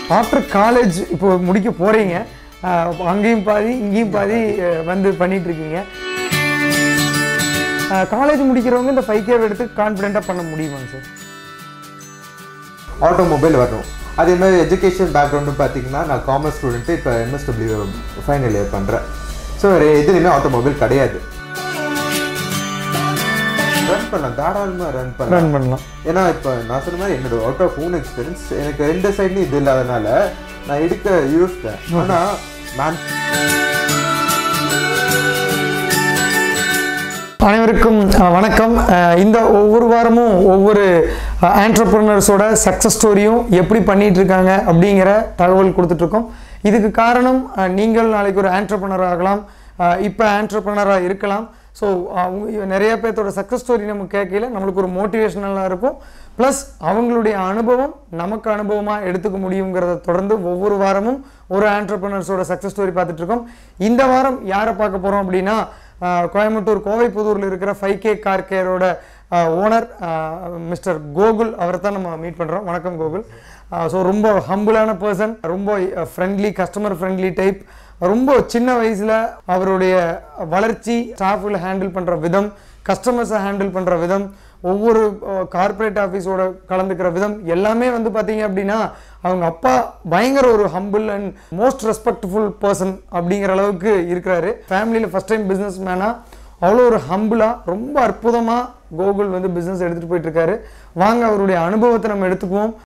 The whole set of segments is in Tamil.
ஆஃப்டர் காலேஜ் இப்போ முடிக்க போகிறீங்க அங்கேயும் பாதி இங்கேயும் பாதி அஹ், வந்து பண்ணிட்டு இருக்கீங்க காலேஜ் முடிக்கிறவங்க இந்த ஃபைவ் கேவ் எடுத்து கான்ஃபிடென்ட்டாக பண்ண முடியுமாங்க சார் ஆட்டோமொபைல் வரணும் அதே மாதிரி எஜுகேஷன் பேக்ரவுண்டு பார்த்தீங்கன்னா நான் காமர்ஸ் ஸ்டூடெண்ட்டு இப்போ எம்எஸ்டபிள்யூ ஃபைனல் இயர் பண்ணுறேன் ஸோ எதுலேயுமே ஆட்டோமொபைல் கிடையாது ரன் பண்ணலாம் தாராளமாக ரன் பண்ணலாம் ரன் பண்ணலாம் ஏன்னா இப்போ நான் சொன்ன மாதிரி என்னோட அவுட் ஆஃப் ஓன் எக்ஸ்பீரியன்ஸ் எனக்கு ரெண்டு சைட்லையும் இது இல்லாதனால நான் எடுக்க யோசித்தேன் ஆனால் நான் அனைவருக்கும் அஹ், வணக்கம் அஹ், இந்த ஒவ்வொரு வாரமும் ஒவ்வொரு ஆண்டர்பிரினர்ஸோட சக்ஸஸ் ஸ்டோரியும் எப்படி பண்ணிட்டு இருக்காங்க அப்படிங்கிற தகவல் கொடுத்துட்ருக்கோம் இதுக்கு காரணம் அஹ், நீங்கள் நாளைக்கு ஒரு ஆண்டர்பிரினர் ஆகலாம் இப்போ ஆண்டர்பிரினராக இருக்கலாம் ஸோ நிறைய பேர்த்தோட சக்ஸஸ் ஸ்டோரி நம்ம கேட்கல நம்மளுக்கு ஒரு மோட்டிவேஷனலாக இருக்கும் ப்ளஸ் அவங்களுடைய அனுபவம் நமக்கு அனுபவமாக எடுத்துக்க முடியுங்கிறத தொடர்ந்து ஒவ்வொரு வாரமும் ஒரு ஆண்டர்பிரினர்ஸோட சக்ஸஸ் ஸ்டோரி பார்த்துட்டு இருக்கோம் இந்த வாரம் யாரை பார்க்க போகிறோம் அப்படின்னா ஆஹ் கோயம்புத்தூர் கோவைப்புதூரில் இருக்கிற ஃபைவ் கே கார் கேரோட ஓனர் மிஸ்டர் கோகுல் அவரை தான் நம்ம மீட் பண்ணுறோம் வணக்கம் கோகுல் ஸோ ரொம்ப ஹம்பிளான பர்சன் ரொம்ப ஃப்ரெண்ட்லி கஸ்டமர் ஃப்ரெண்ட்லி டைப் ரொம்ப சின்ன வயசில் அவருடைய வளர்ச்சி ஸ்டாஃபில் ஹேண்டில் பண்ணுற விதம் கஸ்டமர்ஸை ஹேண்டில் பண்ணுற விதம் ஒவ்வொரு கார்ப்பரேட் ஆஃபீஸோட கலந்துக்கிற விதம் எல்லாமே வந்து பார்த்தீங்க அப்படின்னா அவங்க அப்பா பயங்கர ஒரு humble and most respectful person அப்படிங்கிற அளவுக்கு இருக்கிறாரு ஃபேமிலியில் ஃபஸ்ட் டைம் பிஸ்னஸ் மேனாக அவ்வளோ ஒரு ஹம்பிளாக ரொம்ப அற்புதமாக கோகுல் வந்து பிஸ்னஸ் எடுத்துகிட்டு போயிட்டு இருக்காரு வாங்க அவருடைய அனுபவத்தை நம்ம எடுத்துக்குவோம்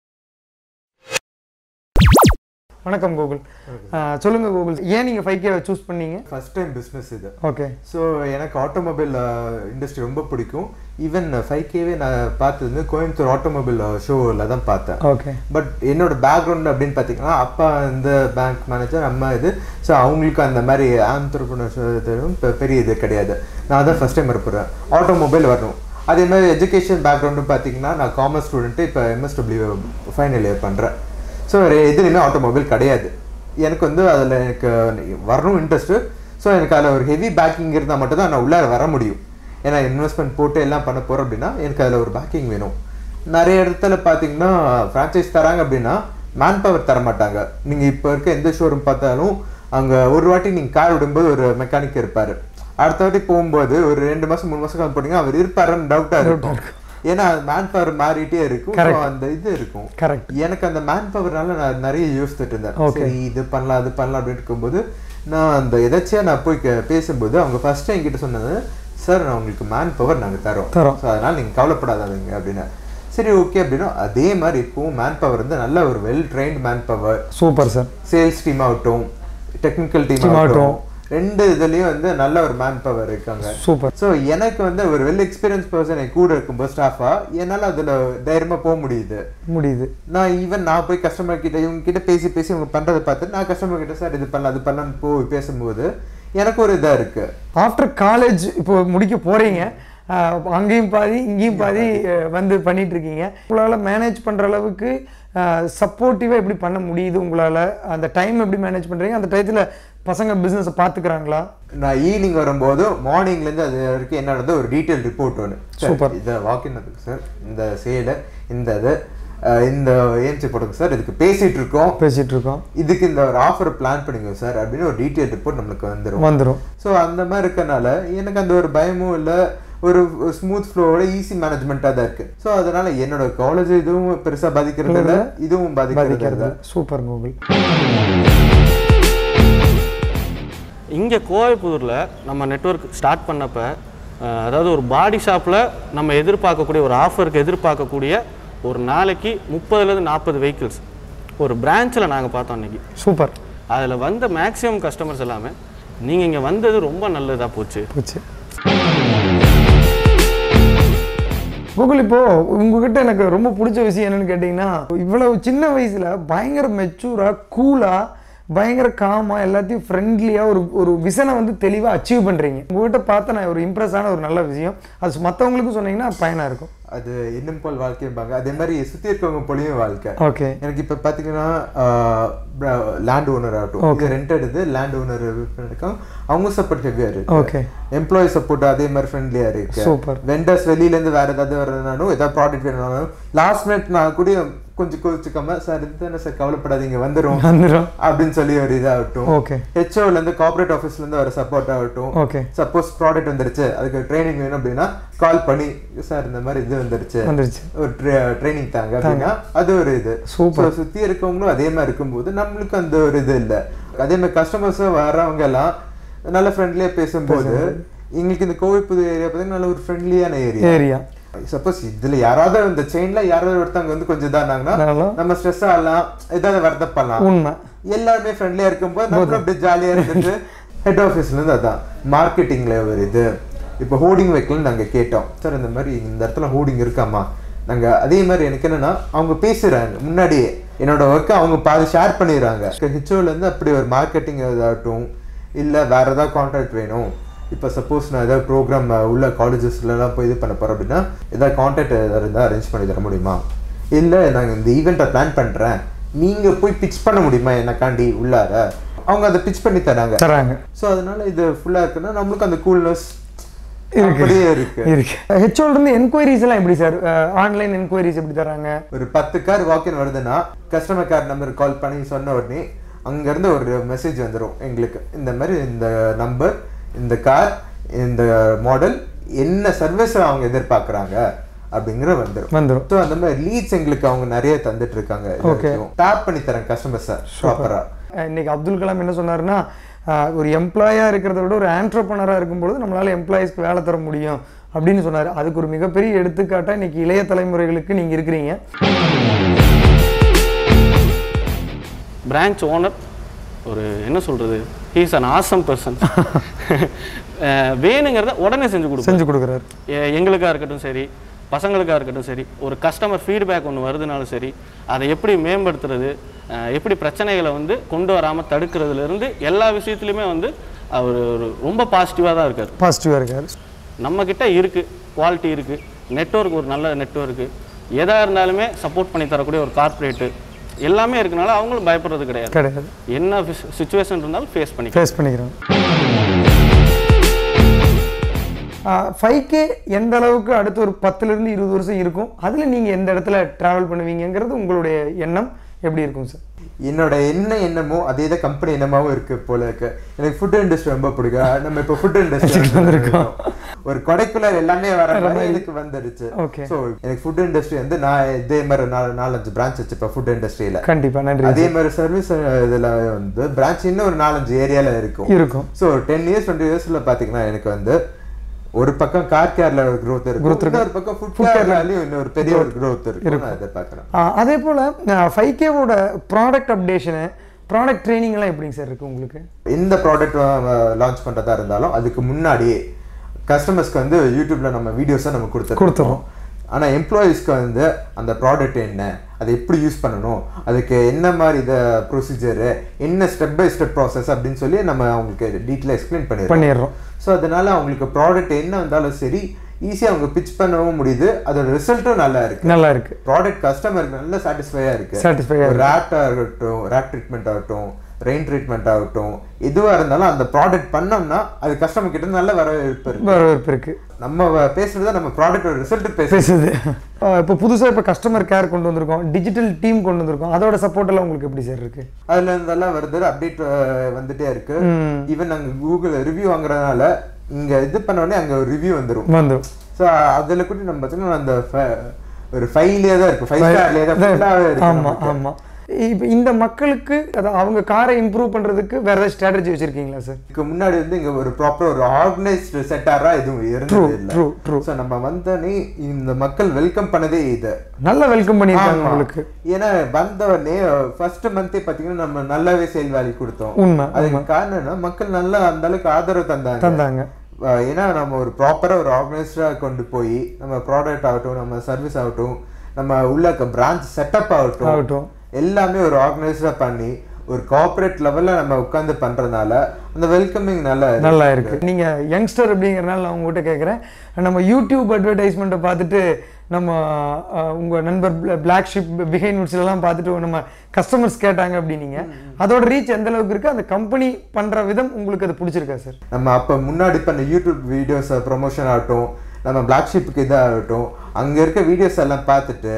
வணக்கம் கோகுல் ஆஹ் சொல்லுங்க கோகுல் ஏன் நீங்கள் ஃபைவ் கேவை சூஸ் பண்ணீங்க ஃபஸ்ட் டைம் பிஸ்னஸ் இது ஓகே ஸோ எனக்கு ஆட்டோமொபைல் இண்டஸ்ட்ரி ரொம்ப பிடிக்கும் ஈவன் ஃபைவ் கேவே நான் பார்த்தது வந்து கோயம்புத்தூர் ஆட்டோமொபைல் ஷோவில் தான் பார்த்தேன் ஓகே பட் என்னோட பேக்ரவுண்ட் அப்படின்னு பார்த்தீங்கன்னா அப்பா இந்த பேங்க் மேனேஜர் அம்மா இது ஸோ அவங்களுக்கு அந்த மாதிரி ஆந்திரப்புணர்வும் பெரிய இது கிடையாது நான் தான் ஃபஸ்ட் டைம் இருப்பேன் ஆட்டோமொபைல் வரணும் அதே மாதிரி எஜுகேஷன் பேக்ரவுண்டு பார்த்தீங்கன்னா நான் காமர்ஸ் ஸ்டூடெண்ட்டு இப்போ எம்எஸ்டபிள்யூ ஃபைனல் இயர் பண்ணுறேன் ஸோ எதுலேயுமே ஆட்டோமொபைல் கிடையாது எனக்கு வந்து அதில் எனக்கு வரணும் இன்ட்ரெஸ்ட்டு ஸோ எனக்கு அதில் ஒரு ஹெவி பேக்கிங் இருந்தால் மட்டும்தான் நான் உள்ளார வர முடியும் ஏன்னா இன்வெஸ்ட்மெண்ட் போட்டு எல்லாம் பண்ண போகிறோம் அப்படின்னா எனக்கு அதில் ஒரு பேக்கிங் வேணும் நிறைய இடத்துல பார்த்தீங்கன்னா ஃப்ரான்ச்சைஸ் தராங்க அப்படின்னா மேன் பவர் தர மாட்டாங்க நீங்கள் இப்போ இருக்க எந்த ஷோரூம் பார்த்தாலும் அங்கே ஒரு வாட்டி நீங்கள் கார் விடும்போது ஒரு மெக்கானிக் இருப்பார் அடுத்த வாட்டி போகும்போது ஒரு ரெண்டு மாதம் மூணு மாதம் கால் போனீங்கன்னா அவர் இருப்பாருன்னு டவுட்டாக இருக்கும் ஏன்னா மேன் பவர் மாறிட்டே இருக்கும் So, அந்த இது இருக்கும் கரெக்ட் எனக்கு அந்த மேன் பவர்னால நான் நிறைய யோசிச்சுட்டு இருந்தேன் Okay. சரி இது பண்ணலாம் அது பண்ணலாம் அப்படின்னு இருக்கும்போது நான் அந்த எதாச்சியா நான் போய் கே- பேசும்போது அவங்க ஃபர்ஸ்ட் டைம் என்கிட்ட சொன்னது சார் நான் உங்களுக்கு மேன் பவர் நாங்கள் தரோம் தரோம். ஸோ அதனால நீங்கள் கவலைப்படாதீங்க அப்படின்னு சரி ஓகே அப்படின்னா அதே மாதிரி இப்போவும் மேன் பவர் வந்து நல்ல ஒரு well trained manpower super sir sales team ஆகட்டும் டெக்னிக்கல் டீம் Team ஆகட்டும். ஆகட்டும் ரெண்டு இதுலயும் வந்து நல்ல ஒரு மேன் பவர் இருக்காங்க சூப்பர் ஸோ எனக்கு வந்து ஒரு வெல் எக்ஸ்பீரியன்ஸ் பர்சன் என் கூட இருக்கும்போது ஸ்டாஃபா என்னால் அதில் தைரியமா போக முடியுது முடியுது நான் ஈவன் நான் போய் கஸ்டமர் கிட்ட இவங்க கிட்ட பேசி பேசி இவங்க பண்றதை பார்த்து நான் கஸ்டமர் கிட்ட சார் இது பண்ணலாம் அது பண்ணலாம்னு போய் பேசும்போது எனக்கு ஒரு இதா இருக்கு ஆஃப்டர் காலேஜ் இப்போ முடிக்க போறீங்க ஆஹ் அங்கேயும் பாதி இங்கேயும் பாதி அஹ் வந்து பண்ணிட்டு இருக்கீங்க உங்களால் மேனேஜ் பண்ற அளவுக்கு சப்போர்ட்டிவாக எப்படி பண்ண முடியுது உங்களால் அந்த டைம் எப்படி மேனேஜ் பண்றீங்க அந்த டயத்தில் பசங்க பிஸ்னஸை பார்த்துக்கிறாங்களா நான் ஈவினிங் வரும்போது மார்னிங்ல இருந்து அது வரைக்கும் என்ன நடந்தது ஒரு டீட்டெயில் ரிப்போர்ட் ஒன்று Super. இதை வாக்கின் அதுக்கு சார் இந்த சேலை இந்த இது அஹ் இந்த ஏஎம்சி போட்டுங்க சார் இதுக்கு பேசிட்டு இருக்கோம் பேசிட்டு இருக்கோம் இதுக்கு இந்த ஒரு ஆஃபர் பிளான் பண்ணுங்க சார் அப்படின்னு ஒரு டீட்டெயில் ரிப்போர்ட் நம்மளுக்கு வந்துடும் வந்துடும் ஸோ அந்த மாதிரி இருக்கனால எனக்கு அந்த ஒரு பயமும் இல்லை ஒரு ஸ்மூத் ஃப்ளோவோட ஈஸி மேனேஜ்மெண்ட்டாக தான் இருக்கு ஸோ அதனால என்னோட காலேஜ் இதுவும் பெருசாக பாதிக்கிறது இல்லை இதுவும் பாதிக்கிறது பாதிக்கிறது இல்லை சூப்பர் கூகுள் இங்கே கோவைப்புதூரில் நம்ம நெட்வொர்க் ஸ்டார்ட் பண்ணப்போ அஹ், அதாவது ஒரு பாடி ஷாப்பில் நம்ம எதிர்பார்க்கக்கூடிய ஒரு ஆஃபருக்கு எதிர்பார்க்கக்கூடிய ஒரு நாளைக்கு முப்பதுலேருந்து நாற்பது வெஹிக்கிள்ஸ் ஒரு பிரான்ச்சில் நாங்கள் பார்த்தோம் அன்றைக்கி சூப்பர் அதில் வந்த மேக்ஸிமம் கஸ்டமர்ஸ் எல்லாமே நீங்கள் இங்கே வந்தது ரொம்ப நல்லதாக போச்சு போச்சு கூகுள் இப்போ உங்ககிட்ட எனக்கு ரொம்ப பிடிச்ச விஷயம் என்னன்னு கேட்டிங்கன்னா இவ்வளவு சின்ன வயசுல பயங்கர மெச்சூரா கூலா பயங்கர காமா எல்லாத்தையும் ஃப்ரெண்ட்லியாக ஒரு ஒரு விசனை வந்து தெளிவாக அச்சீவ் பண்ணுறீங்க உங்ககிட்ட பார்த்த நான் ஒரு இம்ப்ரெஸ் ஆன ஒரு நல்ல விஷயம் அது மற்றவங்களுக்கும் சொன்னீங்கன்னா பயனாக இருக்கும் அது இன்னும் போல் வாழ்க்கைம்பாங்க அதே மாதிரி சுற்றி இருக்கவங்க போலையும் வாழ்க்கை ஓகே எனக்கு இப்போ பார்த்தீங்கன்னா லேண்ட் ஓனர் ஆகட்டும் இது ரெண்ட் எடுத்து லேண்ட் ஓனர் இருக்காங்க அவங்க சப்போர்ட் ஹெவியா இருக்கு ஓகே எம்ப்ளாயி சப்போர்ட் அதே மாதிரி ஃப்ரெண்ட்லியா இருக்கு Super. வெண்டர்ஸ் வெளியில இருந்து வேற ஏதாவது வரதுனாலும் ஏதாவது ப்ராடக்ட் வேணும்னாலும் லாஸ்ட் மினிட் நான் கூட கொஞ்சம் கோச்சுக்காம சார் இதுதானே சார் கவலைப்படாதீங்க வந்துரும் வந்துடும் அப்படின்னு சொல்லி ஒரு இதாகட்டும் ஓகே ஹெச்ஓல இருந்து கார்பரேட் ஆஃபீஸ்ல இருந்து வர சப்போர்ட் ஆகட்டும் ஓகே சப்போஸ் ப்ராடக்ட் வந்துருச்சு அதுக்கு ட்ரைனிங் வேணும் அப்படின்னா கால் பண்ணி சார் இந்த மாதிரி இது வந்துருச்சு வந்துருச்சு ஒரு ட்ரைனிங் தாங்க அப்படின்னா அது ஒரு இது Super. So, சுத்தி இருக்கவங்களும் அதே மாதிரி இருக்கும்போது நம்மளுக்கு அந்த ஒரு இது இல்ல அதே மாதிரி கஸ்டமர்ஸும் வர்றவங்க எல்லாம் நல்ல ஃப்ரெண்ட்லியா பேசும்போது எங்களுக்கு இந்த கோவில் புது ஏரியா பார்த்தீங்கன்னா நல்ல ஒரு ஃப்ரெண்ட்லியான ஏரியா ஏரியா சப்போஸ் இதுல யாராவது இந்த செயின்ல யாராவது ஒருத்தவங்க வந்து கொஞ்சம் இதானாங்கன்னா நல்லா. நம்ம ஸ்ட்ரெஸ் ஆகலாம் ஏதாவது வருத்தப்படலாம் உண்மை எல்லாருமே ஃப்ரெண்ட்லியா இருக்கும்போது நம்மளும் அப்படியே ஜாலியா இருந்துட்டு ஹெட் ஆஃபீஸ்ல இருந்து அதான் மார்க்கெட்டிங்ல ஒரு இது இப்போ ஹோர்டிங் வைக்கலன்னு நாங்க கேட்டோம் சார் இந்த மாதிரி இந்த இடத்துல ஹோர்டிங் இருக்காமா நாங்க அதே மாதிரி எனக்கு என்னன்னா அவங்க பேசுறாங்க முன்னாடியே என்னோட ஒர்க்கை அவங்க பாதி ஷேர் பண்ணிடுறாங்க ஹெச்ஓல இருந்து அப்படி ஒரு மார்க்கெட்டிங் ஏதாகட்டும் இல்ல வேற ஏதாவது கான்ட்ராக்ட் வேணும் இப்போ சப்போஸ் நான் ஏதாவது ப்ரோக்ராம் உள்ள காலேஜஸ்லலாம் போய் இது பண்ண போறேன் அப்படின்னா ஏதாவது கான்ட்ராக்ட் ஏதாவது இருந்தால் அரேஞ்ச் பண்ணி தர முடியுமா இல்லை நாங்கள் இந்த ஈவெண்ட்டை பிளான் பண்ணுறேன் நீங்கள் போய் பிச் பண்ண முடியுமா எனக்காண்டி உள்ளார அவங்க அதை பிச் பண்ணி தராங்க தராங்க ஸோ அதனால இது ஃபுல்லாக இருக்குன்னா நம்மளுக்கு அந்த கூல்னஸ் இருக்கு. அப்படியே இருக்கு இருக்கு ஹெச்ஓல இருந்து என்கொயரிஸ் எல்லாம் எப்படி சார் ஆன்லைன் என்கொயரிஸ் எப்படி தராங்க ஒரு பத்து கார் வாக்கின் வருதுன்னா கஸ்டமர் கேர் நம்பர் கால் பண்ணி சொன்ன உடனே அங்கேருந்து ஒரு மெசேஜ் வந்துடும் எங்களுக்கு இந்த மாதிரி இந்த நம்பர் இந்த கார் இந்த மாடல் என்ன சர்வீஸ் அவங்க எதிர்பார்க்குறாங்க அப்படிங்கிற வந்துடும் வந்துடும் ஸோ அந்த மாதிரி லீட்ஸ் எங்களுக்கு அவங்க நிறைய தந்துட்டு இருக்காங்க டேப் பண்ணி தரேன் கஸ்டமர்ஸை ப்ராப்பராக இன்னைக்கு அப்துல் கலாம் என்ன சொன்னாருன்னா அஹ், ஒரு எம்ப்ளாயாக இருக்கிறத விட ஒரு ஆண்டர்பனராக இருக்கும்பொழுது நம்மளால எம்ப்ளாயீஸ்க்கு வேலை தர முடியும் அப்படின்னு சொன்னார் அதுக்கு ஒரு மிகப்பெரிய எடுத்துக்காட்டாக இன்னைக்கு இளைய தலைமுறைகளுக்கு நீங்கள் இருக்கிறீங்க பிரான்ச் ஓனர் ஒரு என்ன சொல்கிறது ஹீஸ் அன் ஆசம் பர்சன் வேணுங்கிறத உடனே செஞ்சு கொடுப்போம் செஞ்சு கொடுக்குறாரு எங்களுக்காக இருக்கட்டும் சரி பசங்களுக்காக இருக்கட்டும் சரி ஒரு கஸ்டமர் ஃபீட்பேக் ஒன்று வருதுனாலும் சரி அதை எப்படி மேம்படுத்துறது அஹ், எப்படி பிரச்சனைகளை வந்து கொண்டு வராமல் தடுக்கிறதுலேருந்து எல்லா விஷயத்துலையுமே வந்து அவர் ஒரு ரொம்ப பாசிட்டிவாக தான் இருக்கார் பாசிட்டிவாக இருக்காரு நம்மக்கிட்ட இருக்குது குவாலிட்டி இருக்குது நெட்வொர்க் ஒரு நல்ல நெட்வொர்க்கு எதாக இருந்தாலுமே சப்போர்ட் பண்ணி தரக்கூடிய ஒரு கார்ப்பரேட்டு எல்லாமே இருக்கனால அவங்களும் பயப்படுறது கிடையாது கிடையாது என்ன சுச்சுவேஷன் இருந்தாலும் ஃபேஸ் பண்ணி ஃபேஸ் பண்ணிக்கிறோம் ஃபைவ் கே எந்த அளவுக்கு அடுத்து ஒரு பத்துலேருந்து இருபது வருஷம் இருக்கும் அதில் நீங்கள் எந்த இடத்துல ட்ராவல் பண்ணுவீங்கங்கிறது உங்களுடைய எண்ணம் எப்படி இருக்கும் சார் என்னோட என்ன எண்ணமோ அதே தான் கம்பெனி எண்ணமாவும் இருக்கு போல இருக்கு எனக்கு ஃபுட் இண்டஸ்ட்ரி ரொம்ப பிடிக்கும் நம்ம இப்போ ஃபுட் இண்டஸ்ட்ரி வந்திருக்கோம். ஒரு கொடைக்குலர் எல்லாமே வர மாதிரி எனக்கு வந்துடுச்சு Okay. ஸோ எனக்கு ஃபுட் இண்டஸ்ட்ரி வந்து நான் இதே மாதிரி நாலு நாலஞ்சு பிரான்ச் வச்சுப்பேன் ஃபுட் இண்டஸ்ட்ரியில கண்டிப்பாக நன்றி அதே மாதிரி சர்வீஸ் இதுல வந்து பிரான்ச் இன்னும் ஒரு நாலஞ்சு ஏரியால இருக்கும் இருக்கும் ஸோ டென் இயர்ஸ் டுவெண்ட்டி இயர்ஸ்ல பாத்தீங்கன்னா எனக்கு வந்து ஒரு பக்கம் கார் கேர்ல ஒரு growth இருக்கும் இன்னொரு பக்கம் ஃபுட் கேர்லயும் இன்னொரு பெரிய ஒரு growth இருக்கும் நான் எதிர்பார்க்கிறேன் ஆ, அதே போல் ஃபைவ் கேவோட ப்ராடக்ட் அப்டேஷனு ப்ராடக்ட் ட்ரைனிங்லாம் எப்படிங்க சார் இருக்குது உங்களுக்கு எந்த ப்ராடக்ட் லான்ச் பண்றதா இருந்தாலும் அதுக்கு முன்னாடியே கஸ்டமர்ஸ்க்கு வந்து யூடியூப்ல நம்ம வீடியோஸை நம்ம கொடுத்துருக்கோம் கொடுத்துருவோம். ஆனா எம்ப்ளாயீஸ்க்கு வந்து அந்த ப்ராடக்ட் என்ன அதை எப்படி யூஸ் பண்ணணும் அதுக்கு என்ன மாதிரி இதை ப்ரொசீஜரு என்ன ஸ்டெப் பை ஸ்டெப் ப்ராசஸ் அப்படின்னு சொல்லி நம்ம அவங்களுக்கு டீட்டெயிலாக எக்ஸ்பிளைன் பண்ணிடுறோம் பண்ணிடுறோம் ஸோ அதனால அவங்களுக்கு ப்ராடக்ட் என்ன வந்தாலும் சரி ஈஸியாக அவங்க பிச் பண்ணவும் முடியுது அதோட ரிசல்ட்டும் நல்லா இருக்கு நல்லா இருக்கு ப்ராடக்ட் கஸ்டமருக்கு நல்ல சாட்டிஸ்ஃபையாக இருக்கு Satisfy ஆ ரேட் ஆகட்டும் ரேட் ட்ரீட்மெண்ட் ஆகட்டும் ரெயின் ட்ரீட்மெண்ட் ஆகட்டும் எதுவாக இருந்தாலும் அந்த ப்ராடக்ட் பண்ணோம்னா அது கஸ்டமர் கிட்ட நல்ல வரவேற்பு இருக்கு வரவேற்பு இருக்கு நம்ம வ- பேசுறது நம்ம ப்ராடக்டோட ரிசல்ட் பேசுறது பேசுது இப்போ புதுசாக இப்போ கஸ்டமர் கேர் கொண்டு வந்திருக்கோம் டிஜிட்டல் டீம் கொண்டு வந்திருக்கோம் அதோட சப்போர்ட் எல்லாம் உங்களுக்கு எப்படி சார் இருக்கு அதுல இருந்தெல்லாம் வருது அப்டேட் வந்துட்டே இருக்கு ஈவன் நாங்க கூகுள் ரிவ்யூ வாங்குறதுனால இங்க இது பண்ண உடனே அங்க ஒரு ரிவ்யூ வந்துரும் வந்துடும் ஸோ அதில் கூட நம்ம பார்த்தீங்கன்னா அந்த fi- ஒரு ஃபைவ்லேயே தான் இருக்கும் ஃபைவ் ஸ்டார்லேயே தான் ஃபுல்லாகவே இருக்கு ஆமா நமக்கு. ஆமா இப்போ இந்த மக்களுக்கு அதை அவங்க காரை இம்ப்ரூவ் பண்றதுக்கு வேற ஏதாவது ஸ்ட்ராட்டஜி வச்சிருக்கீங்களா சார் இதுக்கு முன்னாடி வந்து இங்க ஒரு ப்ராப்பர் ஒரு ஆர்கனைஸ்டு செட்டாரா எதுவும் இருந்தது இல்ல ட்ரூ ட்ரூ ஸோ நம்ம வந்தோடனே இந்த மக்கள் வெல்கம் பண்ணதே இது நல்ல வெல்கம் பண்ணியிருக்காங்க ஆமா. உங்களுக்கு ஏன்னா வந்தவொடனே ஃபர்ஸ்ட் மந்தே பாத்தீங்கன்னா நம்ம நல்லாவே சேல் வேல்யூ கொடுத்தோம் உண்மை அதுக்கு காரணம் என்ன மக்கள் நல்லா அந்த அளவுக்கு ஆதரவு தந்தாங்க தந்தாங்க அஹ் ஏன்னா நம்ம ஒரு ப்ராப்பரா ஒரு ஆர்கனைஸ்டா கொண்டு போய் நம்ம ப்ராடக்ட் ஆகட்டும் நம்ம சர்வீஸ் ஆகட்டும் நம்ம உள்ள இருக்க பிரான்ச் செட்டப் ஆகட்டும் ஆகட்டும் எல்லாமே ஒரு ஆர்கனைஸ்டா பண்ணி ஒரு கார்ப்பரேட் லெவல்ல நம்ம உட்கார்ந்து பண்றதுனால அந்த வெல்கமிங் நல்லா இருக்கு. நல்லா இருக்கு நீங்க யங்ஸ்டர் அப்படிங்கறனால நான் உங்ககிட்ட கேட்குறேன் நம்ம யூடியூப் அட்வர்டைஸ்மெண்ட்டை பார்த்துட்டு நம்ம அஹ், உங்க நண்பர் பிளாக் ஷிப் பிஹைண்ட் எல்லாம் பார்த்துட்டு நம்ம கஸ்டமர்ஸ் கேட்டாங்க அப்படின்னீங்க அதோட ரீச் எந்த அளவுக்கு இருக்கு அந்த கம்பெனி பண்ற விதம் உங்களுக்கு அது பிடிச்சிருக்கா சார் நம்ம அப்ப முன்னாடி பண்ண யூடியூப் வீடியோஸ் ப்ரொமோஷன் ஆகட்டும் நம்ம பிளாக் ஷிப்புக்கு இதாகட்டும் அங்க இருக்க வீடியோஸ் எல்லாம் பார்த்துட்டு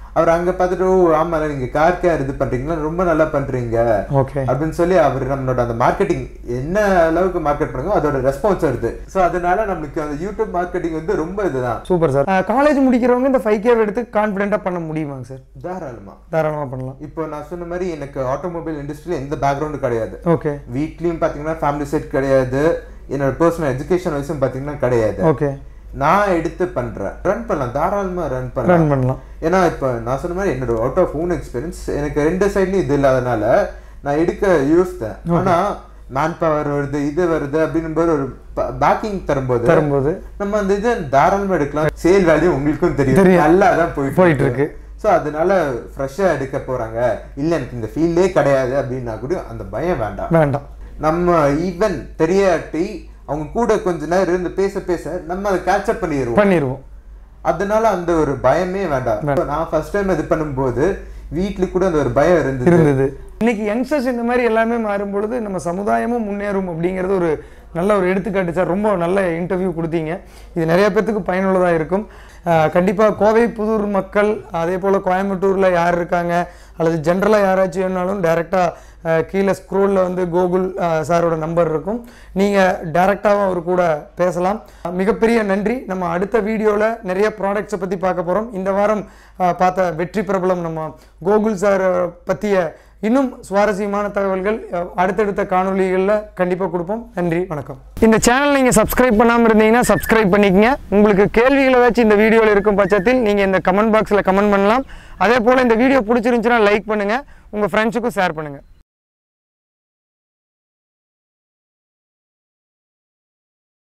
அவர் அங்க பார்த்துட்டு ஓ ஆமா நீங்க கார் கேர் இது பண்றீங்களா ரொம்ப நல்லா பண்றீங்க ஓகே அப்படின்னு சொல்லி அவர் நம்மளோட அந்த மார்க்கெட்டிங் என்ன அளவுக்கு மார்க்கெட் பண்ணுங்க அதோட ரெஸ்பான்ஸ் வருது ஸோ அதனால நம்மளுக்கு அந்த யூடியூப் மார்க்கெட்டிங் வந்து ரொம்ப இதுதான் சூப்பர் சார் காலேஜ் முடிக்கிறவங்க இந்த ஃபைவ் கேவ் எடுத்து கான்ஃபிடென்ட்டாக பண்ண முடியுமாங்க சார் தாராளமா தாராளமாக பண்ணலாம் இப்போ நான் சொன்ன மாதிரி எனக்கு ஆட்டோமொபைல் இண்டஸ்ட்ரியில எந்த பேக்ரவுண்டும் கிடையாது ஓகே வீட்லயும் பாத்தீங்கன்னா ஃபேமிலி செட் கிடையாது என்னோட பர்சனல் எஜுகேஷன் வைஸும் பாத்தீங்கன்னா கிடையாது ஓகே நான் எடுத்து பண்றேன் ரன் பண்ணலாம் தாராளமா ரன் பண்ணலாம் ரன் பண்ணலாம் ஏன்னா இப்போ நான் சொன்ன மாதிரி என்னோட அவுட் ஆஃப் ஓன் எக்ஸ்பீரியன்ஸ் எனக்கு ரெண்டு சைட்லயும் இது இல்லாதனால நான் எடுக்க யோசித்தேன் ஆனா மேன் பவர் வருது இது வருது அப்படின்னும் போது ஒரு பேக்கிங் தரும்போது தரும்போது நம்ம அந்த இது தாராளமா எடுக்கலாம் சேல் வேல்யூ உங்களுக்கும் தெரியும் தெரியும். நல்லா தான் போயிட்டு போயிட்டு இருக்கு. ஸோ அதனால ஃப்ரெஷ்ஷாக எடுக்க போறாங்க இல்லை எனக்கு இந்த ஃபீல்டே கிடையாது அப்படின்னா கூட அந்த பயம் வேண்டாம் வேண்டாம் நம்ம ஈவன் தெரியாட்டி அவங்க கூட கொஞ்ச நேரம் இருந்து பேச பேச நம்ம அதை கேட்சப் பண்ணிடுவோம் பண்ணிடுவோம் அதனால அந்த ஒரு பயமே வேண்டாம் இப்ப நான் ஃபர்ஸ்ட் டைம் இது பண்ணும்போது வீட்ல கூட அந்த ஒரு பயம் இருந்தது இருந்தது இன்னைக்கு யங்ஸ்டர்ஸ் இந்த மாதிரி எல்லாமே மாறும் பொழுது நம்ம சமுதாயமும் முன்னேறும் அப்படிங்கிறது ஒரு நல்ல ஒரு எடுத்துக்காட்டு சார் ரொம்ப நல்ல இன்டர்வியூ கொடுத்தீங்க இது நிறைய பேர்த்துக்கு பயனுள்ளதாக இருக்கும் கண்டிப்பாக கோவை புதூர் மக்கள் அதே போல் கோயம்புத்தூரில் யார் இருக்காங்க அல்லது ஜென்ரலாக யாராச்சும் வேணாலும் டேரெக்டாக கீழே ஸ்க்ரோலில் வந்து கூகுள் சாரோட நம்பர் இருக்கும் நீங்கள் டேரெக்டாகவும் அவர் கூட பேசலாம் மிகப்பெரிய நன்றி நம்ம அடுத்த வீடியோவில் நிறைய ப்ராடக்ட்ஸை பற்றி பார்க்க போகிறோம் இந்த வாரம் அஹ், பார்த்த வெற்றி பிரபலம் நம்ம கோகுல் சார் பற்றிய இன்னும் சுவாரஸ்யமான தகவல்கள் அஹ், அடுத்தடுத்த காணொளிகளில் கண்டிப்பாக கொடுப்போம் நன்றி வணக்கம் இந்த சேனல் நீங்கள் சப்ஸ்கிரைப் பண்ணாமல் இருந்தீங்கன்னா சப்ஸ்கிரைப் பண்ணிக்கங்க உங்களுக்கு கேள்விகள் ஏதாச்சும் இந்த வீடியோவில் இருக்கும் பட்சத்தில் நீங்கள் இந்த கமெண்ட் பாக்ஸில் கமெண்ட் பண்ணலாம் அதே போல் இந்த வீடியோ பிடிச்சிருந்துச்சுன்னா லைக் பண்ணுங்கள் உங்கள் ஃப்ரெண்ட்ஸுக்கும் ஷேர் பண்ணுங்கள்